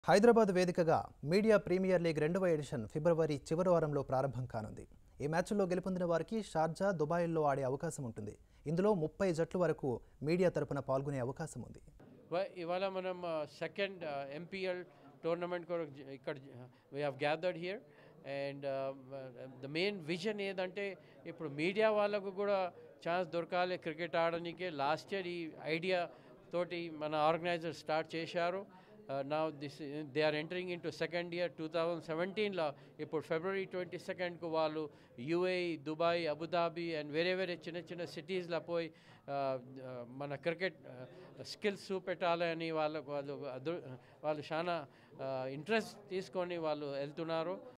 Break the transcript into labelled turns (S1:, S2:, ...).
S1: హైదరాబాద్ వేదికగా media premier league రెండవ edition ఫిబ్రవరి చివరి వారంలో ప్రారంభం కానుంది ఈ మ్యాచ్ల్లో గెలుపొందిన వారికి షార్జా దుబాయ్లో ఆడే అవకాశం ఉంటుంది ఇందులో ముప్పై జట్ల వరకు మీడియా తరపున పాల్గొనే అవకాశం ఉంది
S2: వ- ఇవాళ మనం సెకండ్ ఎంపీఎల్ టోర్నమెంట్ కొరకు జ- ఇక్కడ we have gathered here and the main vision ఏదంటే ఇప్పుడు మీడియా వాళ్ళకు కూడా ఛాన్స్ దొరకాలి క్రికెట్ ఆడడానికి లాస్ట్ ఇయర్ ఈ ఐడియా తోటి మన ఆర్గనైజర్ స్టార్ట్ చేశారు నా this they are entering into second year two thousand సెవెంటీన్లో ఇప్పుడు ఫిబ్రవరి ట్వంటీ సెకండ్కు వాళ్ళు యూఏఈ దుబాయ్ అబుదాబి అండ్ వేరే వేరే చిన్న చిన్న సిటీస్లో పోయి ఆ, ఆ, మన క్రికెట్ స్కిల్స్ చూపెట్టాలని వాళ్ళకు వాళ్ళు అదు వాళ్ళు చాలా ఇంట్రెస్ట్ తీసుకొని వాళ్ళు వెళ్తున్నారు